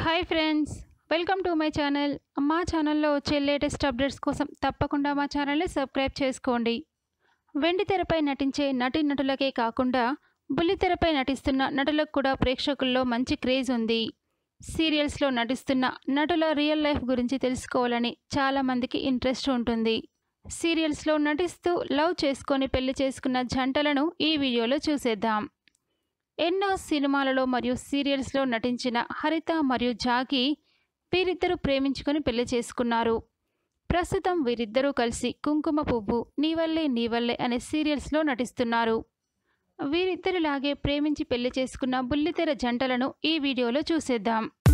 hi friends welcome to my channel మా ఛానల్లో వచ్చే లేటెస్ట్ అప్డేట్స్ కోసం తప్పకుండా మా ఛానల్ని సబ్స్క్రైబ్ చేసుకోండి వెండి తెరపై నటించే నటీనటులకే కాకుండా బుల్లితెరపై నటిస్తున్న నటులకు కూడా ప్రేక్షకుల్లో మంచి క్రేజ్ ఉంది సీరియల్స్లో నటిస్తున్న నటుల రియల్ లైఫ్ గురించి తెలుసుకోవాలని చాలామందికి ఇంట్రెస్ట్ ఉంటుంది సీరియల్స్లో నటిస్తూ లవ్ చేసుకొని పెళ్లి చేసుకున్న జంటలను ఈ వీడియోలో చూసేద్దాం ఎన్నో సినిమాలలో మరియు సీరియల్స్లో నటించిన హరిత మరియు జాకి వీరిద్దరూ ప్రేమించుకొని పెళ్లి చేసుకున్నారు ప్రస్తుతం వీరిద్దరూ కలిసి కుంకుమ పువ్వు నీవల్లే నీవల్లే అనే సీరియల్స్లో నటిస్తున్నారు వీరిద్దరిలాగే ప్రేమించి పెళ్లి చేసుకున్న బుల్లితెర జంటలను ఈ వీడియోలో చూసేద్దాం